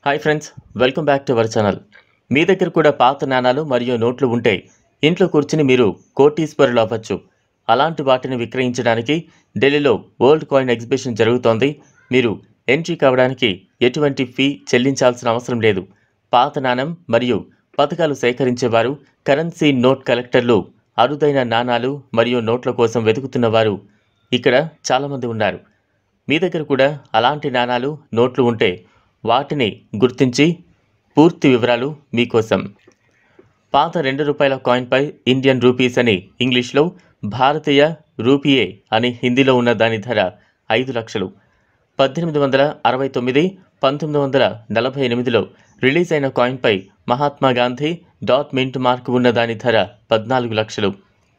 hi friends welcome back to our channel మీ దగ్గర కూడా పాత నాణాలు మరియు నోట్లు ఉంటే ఇంట్లో కూర్చుని మీరు కోటీశ్వరులు అవ్వచ్చు అలాంటి వాటిని విక్రయించడానికి ఢిల్లీలో వరల్డ్ కాయిన్ ఎగ్జిబిషన్ జరుగుతోంది మీరు ఎంట్రీ కావడానికి ఎటువంటి ఫీ చెల్లించాల్సిన అవసరం లేదు పాత నాణం మరియు పథకాలు సేకరించేవారు కరెన్సీ నోట్ కలెక్టర్లు అరుదైన నాణాలు మరియు నోట్ల కోసం వెతుకుతున్న వారు ఇక్కడ చాలామంది ఉన్నారు మీ దగ్గర కూడా అలాంటి నాణాలు నోట్లు ఉంటే వాటిని గుర్తించి పూర్తి వివరాలు మీకోసం పాత రెండు రూపాయల కాయిన్పై ఇండియన్ రూపీస్ అని ఇంగ్లీష్లో భారతీయ రూపియే అని హిందీలో ఉన్న దాని ధర ఐదు లక్షలు పద్దెనిమిది వందల అరవై తొమ్మిది పంతొమ్మిది వందల నలభై ఎనిమిదిలో రిలీజ్ అయిన కాయిన్పై Mahatma Gandhi dot mint mark ఉన్న దాని ధర పద్నాలుగు లక్షలు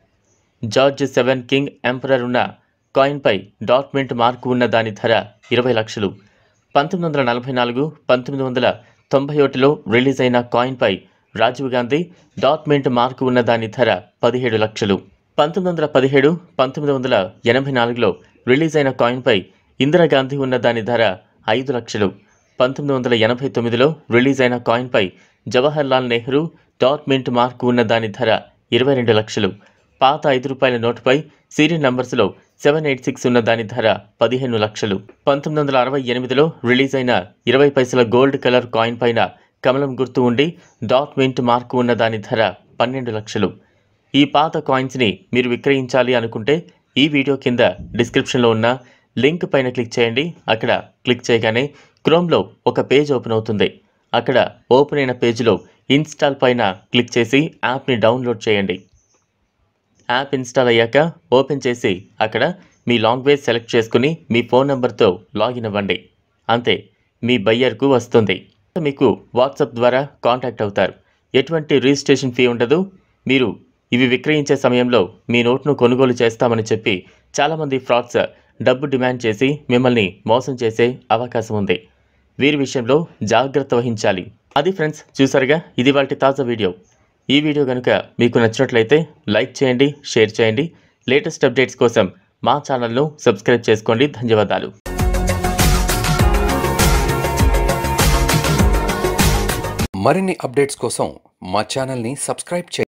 జార్జ్ సెవెన్ కింగ్ ఎంపరర్ ఉన్న కాయిన్పై డాట్ మింట్ మార్క్ ఉన్న దాని ధర ఇరవై లక్షలు పంతొమ్మిది వందల నలభై నాలుగు పంతొమ్మిది వందల తొంభై ఒకటిలో రిలీజ్ అయిన కాయిన్పై Rajiv Gandhi dot mint mark ఉన్న దాని ధర పదిహేడు లక్షలు పంతొమ్మిది వందల పదిహేడు పంతొమ్మిది వందల ఎనభై నాలుగులో రిలీజ్ అయిన కాయిన్పై ఇందిరాగాంధీ ఉన్న దాని ధర ఐదు లక్షలు పంతొమ్మిది వందల ఎనభై తొమ్మిదిలో రిలీజ్ అయిన కాయిన్పై Jawahar Lal Nehru dot mint mark ఉన్న దాని ధర ఇరవై రెండు లక్షలు పాత ఐదు రూపాయల నోటుపై సీరియల్ నంబర్స్లో సెవెన్ ఎయిట్ సిక్స్ ఉన్న దాని ధర పదిహేను లక్షలు పంతొమ్మిది వందల అరవై ఎనిమిదిలో రిలీజ్ అయిన ఇరవై పైసల గోల్డ్ కలర్ కాయిన్ పైన కమలం గుర్తు ఉండి డాట్ మింట్ మార్కు ఉన్న దాని ధర పన్నెండు లక్షలు ఈ పాత కాయిన్స్ని మీరు విక్రయించాలి అనుకుంటే ఈ వీడియో కింద డిస్క్రిప్షన్లో ఉన్న లింక్ పైన క్లిక్ చేయండి అక్కడ క్లిక్ చేయగానే క్రోమ్లో ఒక పేజ్ ఓపెన్ అవుతుంది అక్కడ ఓపెన్ అయిన పేజ్లో ఇన్స్టాల్ పైన క్లిక్ చేసి యాప్ని డౌన్లోడ్ చేయండి యాప్ ఇన్స్టాల్ అయ్యాక ఓపెన్ చేసి అక్కడ మీ లాంగ్వేజ్ సెలెక్ట్ చేసుకుని మీ ఫోన్ నెంబర్తో లాగిన్ అవ్వండి అంతే మీ బయ్యర్కు వస్తుంది మీకు వాట్సాప్ ద్వారా కాంటాక్ట్ అవుతారు ఎటువంటి రిజిస్ట్రేషన్ ఫీ ఉండదు మీరు ఇవి విక్రయించే సమయంలో మీ నోట్ను కొనుగోలు చేస్తామని చెప్పి చాలామంది ఫ్రాడ్స్ డబ్బు డిమాండ్ చేసి మిమ్మల్ని మోసం చేసే అవకాశం ఉంది వీరి విషయంలో జాగ్రత్త వహించాలి అది ఫ్రెండ్స్ చూసారుగా ఇది వాటి తాజా వీడియో ఈ వీడియో కనుక మీకు నచ్చినట్లయితే లైక్ చేయండి షేర్ చేయండి లేటెస్ట్ అప్డేట్స్ కోసం మా ఛానల్ను సబ్స్క్రైబ్ చేసుకోండి ధన్యవాదాలు మరిన్ని అప్డేట్స్ కోసం మా ఛానల్ని సబ్స్క్రైబ్ చేయండి